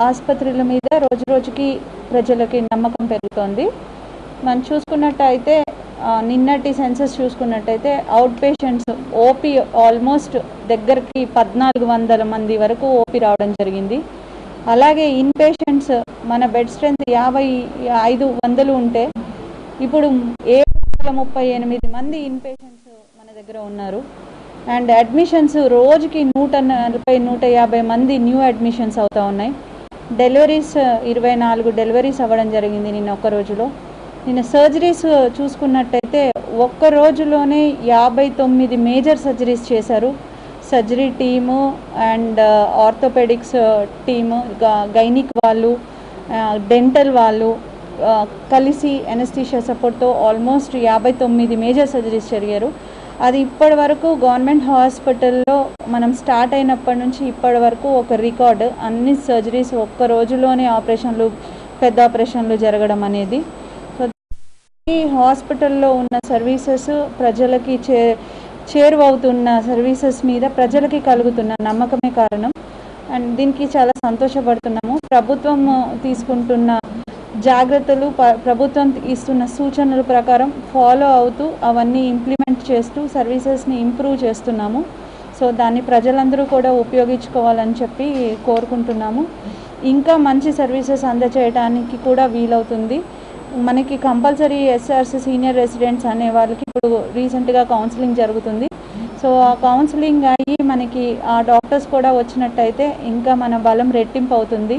ఆసుపత్రుల మీద రోజు రోజుకి ప్రజలకి నమ్మకం పెరుగుతోంది మనం చూసుకున్నట్టయితే ఆ, నిన్నటి సెన్సస్ చూసుకున్నట్టయితే అవుట్ పేషెంట్స్ ఓపీ ఆల్మోస్ట్ దగ్గరికి పద్నాలుగు వందల మంది వరకు ఓపీ రావడం జరిగింది అలాగే ఇన్ పేషెంట్స్ మన బెడ్ స్ట్రెంత్ యాభై ఐదు వందలు ఉంటే ఇప్పుడు ఏడు వందల ముప్పై ఎనిమిది మంది ఇన్ పేషెంట్స్ మన దగ్గర ఉన్నారు అండ్ అడ్మిషన్స్ రోజుకి నూట నలభై నూట యాభై మంది న్యూ అడ్మిషన్స్ అవుతా ఉన్నాయి డెలివరీస్ ఇరవై నాలుగు డెలివరీస్ అవ్వడం జరిగింది నిన్న ఒక్క రోజులో నిన్న సర్జరీస్ చూసుకున్నట్టయితే ఒక్క రోజులోనే యాభై తొమ్మిది మేజర్ సర్జరీస్ చేశారు surgery team and orthopaedics team gynaec వాళ్ళు డెంటల్ వాళ్ళు ఆ, కలిసి ఎనస్థీషియా సపోర్ట్తో ఆల్మోస్ట్ యాభై తొమ్మిది మేజర్ సర్జరీస్ జరిగారు అది ఇప్పటి వరకు గవర్నమెంట్ హాస్పిటల్లో మనం స్టార్ట్ అయినప్పటి నుంచి ఇప్పటి వరకు ఒక రికార్డ్ అన్ని సర్జరీస్ ఒక్క రోజులోనే ఆపరేషన్లు పెద్ద ఆపరేషన్లు జరగడం అనేది సో ఈ హాస్పిటల్లో ఉన్న సర్వీసెస్ ప్రజలకి చే చేరువవుతున్న సర్వీసెస్ మీద ప్రజలకి కలుగుతున్న నమ్మకమే కారణం అండ్ దీనికి చాలా సంతోషపడుతున్నాము ప్రభుత్వం తీసుకుంటున్న జాగ్రత్తలు ప- ప్రభుత్వం ఇస్తున్న సూచనల ప్రకారం ఫాలో అవుతూ అవన్నీ ఇంప్లిమెంట్ చేస్తూ సర్వీసెస్ని ఇంప్రూవ్ చేస్తున్నాము సో దాన్ని ప్రజలందరూ కూడా ఉపయోగించుకోవాలని చెప్పి కోరుకుంటున్నాము ఇంకా మంచి సర్వీసెస్ అందజేయడానికి కూడా వీలవుతుంది మనకి కంపల్సరీ ఎస్ఆర్సి సీనియర్ రెసిడెంట్స్ అనే వాళ్ళకి ఇప్పుడు రీసెంట్గా కౌన్సిలింగ్ జరుగుతుంది సో ఆ కౌన్సిలింగ్ అయ్యి మనకి ఆ డాక్టర్స్ కూడా వచ్చినట్టయితే ఇంకా మన బలం రెట్టింపు అవుతుంది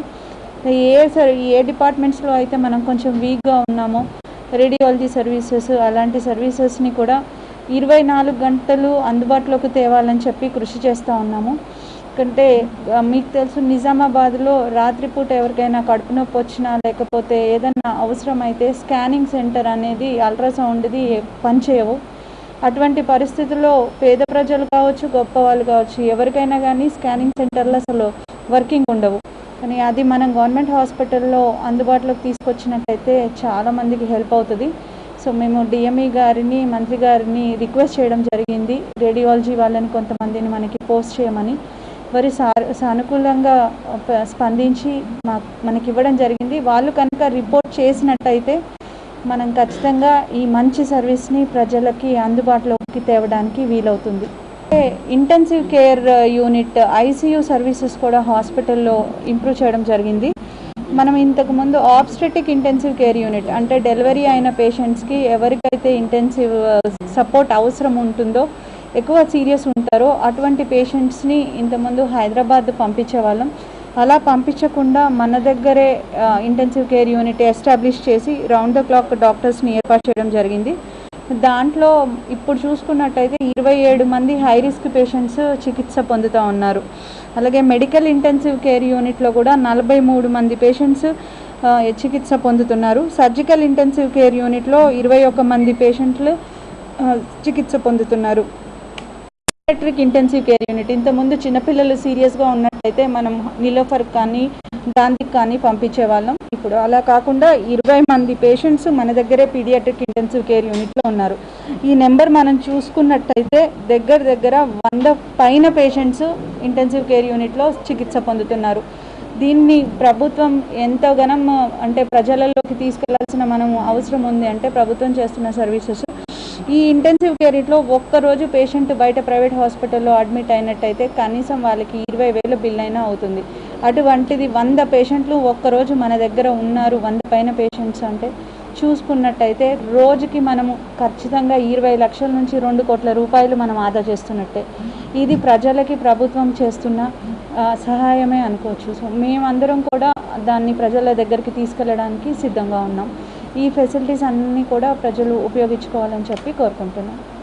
ఏ సర్ ఏ డిపార్ట్మెంట్స్లో అయితే మనం కొంచెం వీక్గా ఉన్నామో రేడియాలజీ సర్వీసెస్ అలాంటి సర్వీసెస్ని కూడా ఇరవై నాలుగు గంటలు అందుబాటులోకి తేవాలని చెప్పి కృషి చేస్తూ ఉన్నాము ఎందుకంటే ఆ, మీకు తెలుసు నిజామాబాద్లో రాత్రిపూట ఎవరికైనా కడుపు నొప్పి వచ్చినా లేకపోతే ఏదైనా అవసరమైతే స్కానింగ్ సెంటర్ అనేది అల్ట్రాసౌండ్ది పనిచేయవు అటువంటి పరిస్థితుల్లో పేద ప్రజలు కావచ్చు గొప్ప వాళ్ళు కావచ్చు ఎవరికైనా కానీ స్కానింగ్ సెంటర్లు అసలు వర్కింగ్ ఉండవు కానీ అది మనం గవర్నమెంట్ హాస్పిటల్లో అందుబాటులోకి తీసుకొచ్చినట్టయితే చాలా మందికి హెల్ప్ అవుతుంది సో మేము డిఎంఈ గారిని మంత్రి గారిని రిక్వెస్ట్ చేయడం జరిగింది రేడియాలజీ వాళ్ళని కొంతమందిని మనకి పోస్ట్ చేయమని వారి సా సానుకూలంగా ప- స్పందించి మా మనకి ఇవ్వడం జరిగింది వాళ్ళు కనుక రిపోర్ట్ చేసినట్టయితే మనం ఖచ్చితంగా ఈ మంచి సర్వీస్ని ప్రజలకి అందుబాటులోకి తేవడానికి వీలవుతుంది intensive care unit ICU services కూడా హాస్పిటల్లో ఇంప్రూవ్ చేయడం జరిగింది మనం ఇంతకు ముందు ఆబ్స్టెటిక్ ఇంటెన్సివ్ కేర్ యూనిట్ అంటే డెలివరీ అయిన పేషెంట్స్కి ఎవరికైతే ఇంటెన్సివ్ సపోర్ట్ అవసరం ఉంటుందో ఎక్కువ సీరియస్ ఉంటారో అటువంటి పేషెంట్స్ని ఇంతకుముందు హైదరాబాద్ పంపించేవాళ్ళం అలా పంపించకుండా మన దగ్గరే ఇంటెన్సివ్ కేర్ యూనిట్ ఎస్టాబ్లిష్ చేసి రౌండ్ ద క్లాక్ డాక్టర్స్ని ఏర్పాటు చేయడం జరిగింది దాంట్లో ఇప్పుడు చూసుకున్నట్టయితే ఇరవై ఏడు మంది హై రిస్క్ పేషెంట్స్ చికిత్స పొందుతూ ఉన్నారు అలాగే మెడికల్ ఇంటెన్సివ్ కేర్ యూనిట్లో కూడా నలభై మూడు మంది పేషెంట్స్ ఆ, చికిత్స పొందుతున్నారు సర్జికల్ ఇంటెన్సివ్ కేర్ యూనిట్లో ఇరవై ఒక్క మంది పేషెంట్లు ఆ, చికిత్స పొందుతున్నారు పీడియాట్రిక్ ఇంటెన్సివ్ కేర్ యూనిట్ ఇంతకుముందు చిన్నపిల్లలు సీరియస్గా ఉన్నట్టయితే మనం నిలోఫర్ కానీ గాంధీకి కానీ పంపించే వాళ్ళం ఇప్పుడు అలా కాకుండా ఇరవై మంది పేషెంట్స్ మన దగ్గరే పీడియాట్రిక్ ఇంటెన్సివ్ కేర్ యూనిట్లో ఉన్నారు ఈ నెంబర్ మనం చూసుకున్నట్టయితే దగ్గర దగ్గర వంద పైన పేషెంట్స్ ఇంటెన్సివ్ కేర్ యూనిట్లో చికిత్స పొందుతున్నారు దీన్ని ప్రభుత్వం ఎంతో గనం అంటే ప్రజలలోకి తీసుకెళ్లాల్సిన మనం అవసరం ఉంది అంటే ప్రభుత్వం చేస్తున్న సర్వీసెస్ ఈ ఇంటెన్సివ్ కేర్లో ఒక్కరోజు పేషెంట్ బయట ప్రైవేట్ హాస్పిటల్లో అడ్మిట్ అయినట్టయితే కనీసం వాళ్ళకి ఇరవై వేల బిల్ అయినా అవుతుంది అటువంటిది వంద పేషెంట్లు ఒక్కరోజు మన దగ్గర ఉన్నారు వంద పైన పేషెంట్స్ అంటే చూసుకున్నట్టయితే రోజుకి మనము ఖచ్చితంగా ఇరవై లక్షల నుంచి రెండు కోట్ల రూపాయలు మనం ఆదా చేస్తున్నట్టే ఇది ప్రజలకి ప్రభుత్వం చేస్తున్న ఆ, సహాయమే అనుకోవచ్చు సో మేమందరం కూడా దాన్ని ప్రజల దగ్గరికి తీసుకెళ్ళడానికి సిద్ధంగా ఉన్నాం ఈ ఫెసిలిటీస్ అన్నీ కూడా ప్రజలు ఉపయోగించుకోవాలని చెప్పి కోరుకుంటున్నాం